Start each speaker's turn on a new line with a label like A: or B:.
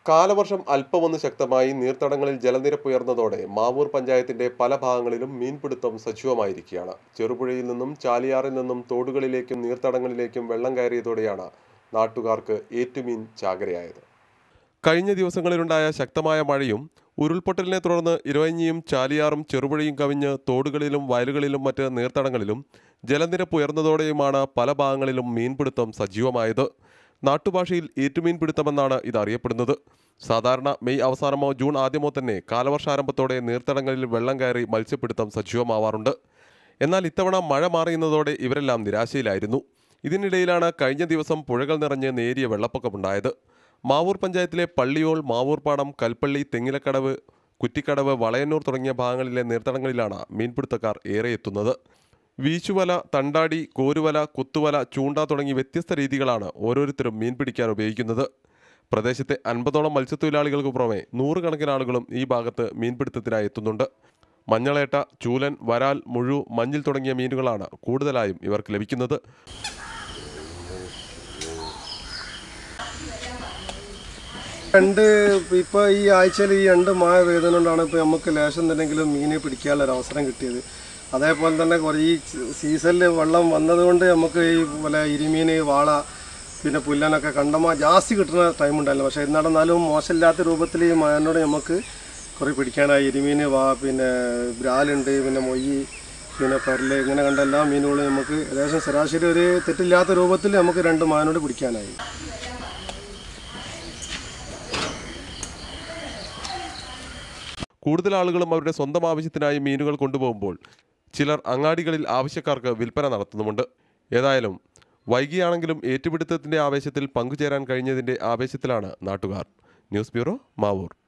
A: കാലവർഷം അല്പമൊന്ന് ശക്തമായി നീർത്തടങ്ങളിൽ ജലനിരപ്പ് ഉയർന്നതോടെ മാവൂർ പഞ്ചായത്തിന്റെ പല ഭാഗങ്ങളിലും മീൻപിടുത്തം സജീവമായിരിക്കുകയാണ് ചെറുപുഴയിൽ നിന്നും ചാലിയാറിൽ നിന്നും തോടുകളിലേക്കും നീർത്തടങ്ങളിലേക്കും വെള്ളം കയറിയതോടെയാണ് നാട്ടുകാർക്ക് ഏറ്റുമീൻ ചാകരയായത് കഴിഞ്ഞ ദിവസങ്ങളിലുണ്ടായ ശക്തമായ മഴയും ഉരുൾപൊട്ടലിനെ തുടർന്ന് ഇരവഞ്ഞിയും ചാലിയാറും ചെറുപുഴയും കവിഞ്ഞ് തോടുകളിലും വയലുകളിലും മറ്റ് നീർത്തടങ്ങളിലും ജലനിരപ്പ് ഉയർന്നതോടെയുമാണ് പല ഭാഗങ്ങളിലും മീൻപിടുത്തം സജീവമായത് നാട്ടുഭാഷയിൽ ഏറ്റുമീൻ പിടുത്തമെന്നാണ് ഇത് അറിയപ്പെടുന്നത് സാധാരണ മെയ് അവസാനമോ ജൂൺ ആദ്യമോ തന്നെ കാലവർഷാരംഭത്തോടെ നീർത്തടങ്ങളിൽ വെള്ളം കയറി മത്സ്യപ്പിടുത്തം സജീവമാവാറുണ്ട് എന്നാൽ ഇത്തവണ മഴ മാറിയുന്നതോടെ ഇവരെല്ലാം നിരാശയിലായിരുന്നു ഇതിനിടയിലാണ് കഴിഞ്ഞ ദിവസം പുഴകൾ നിറഞ്ഞ് നേരിയ വെള്ളപ്പൊക്കമുണ്ടായത് മാവൂർ പഞ്ചായത്തിലെ പള്ളിയോൾ മാവൂർപ്പാടം കൽപ്പള്ളി തെങ്ങിലക്കടവ് കുറ്റിക്കടവ് വളയന്നൂർ തുടങ്ങിയ ഭാഗങ്ങളിലെ നീർത്തടങ്ങളിലാണ് മീൻപിടുത്തക്കാർ ഏറെ എത്തുന്നത് വീശുവല തണ്ടാടി കോരുവല കുത്തുവല ചൂണ്ട തുടങ്ങി വ്യത്യസ്ത രീതികളാണ് ഓരോരുത്തരും മീൻ പിടിക്കാൻ ഉപയോഗിക്കുന്നത് പ്രദേശത്തെ അൻപതോളം മത്സ്യത്തൊഴിലാളികൾക്ക് പുറമെ നൂറുകണക്കിന് ആളുകളും ഈ ഭാഗത്ത് മീൻപിടുത്തത്തിനായി എത്തുന്നുണ്ട് മഞ്ഞളേട്ട ചൂലൻ വരാൽ മുഴു മഞ്ഞിൽ തുടങ്ങിയ മീനുകളാണ് കൂടുതലായും ഇവർക്ക് ലഭിക്കുന്നത്
B: രണ്ട് ഇപ്പൊ ഈ ആഴ്ചയിൽ ഈ രണ്ട് മഴ പെയ്തതുകൊണ്ടാണ് ഇപ്പൊ നമുക്ക് ലേശം തന്നെങ്കിലും മീനെ പിടിക്കാനുള്ള ഒരു അവസരം കിട്ടിയത് അതേപോലെ തന്നെ കുറേ ഈ സീസണിൽ വെള്ളം വന്നതുകൊണ്ട് നമുക്ക് ഈ പോലെ ഇരിമീൻ വാള പിന്നെ പുല്ലനൊക്കെ കണ്ടമാ ജാസ്തി കിട്ടുന്ന ടൈം ഉണ്ടായിരുന്നു പക്ഷേ എന്നിരുന്നാലും മോശമില്ലാത്ത രൂപത്തിൽ ഈ മഴനോട് നമുക്ക് കുറേ പിടിക്കാനായി ഇരിമീൻ വാ പിന്നെ ബ്രാലുണ്ട് പിന്നെ മൊയ്യ് പിന്നെ പരല് ഇങ്ങനെ കണ്ട എല്ലാ മീനുകളും നമുക്ക് ഏകദേശം ശരാശരി ഒരു തെറ്റില്ലാത്ത രൂപത്തിൽ നമുക്ക് രണ്ട് മാനോട് പിടിക്കാനായി
A: കൂടുതൽ ആളുകളും അവരുടെ സ്വന്തം ആവശ്യത്തിനായി മീനുകൾ കൊണ്ടുപോകുമ്പോൾ ചിലർ അങ്ങാടികളിൽ ആവശ്യക്കാർക്ക് വിൽപ്പന നടത്തുന്നുമുണ്ട് ഏതായാലും വൈകിയാണെങ്കിലും ഏറ്റുപിടുത്തത്തിന്റെ ആവേശത്തിൽ പങ്കുചേരാൻ കഴിഞ്ഞതിന്റെ ആവേശത്തിലാണ് നാട്ടുകാർ ന്യൂസ് ബ്യൂറോ മാവൂർ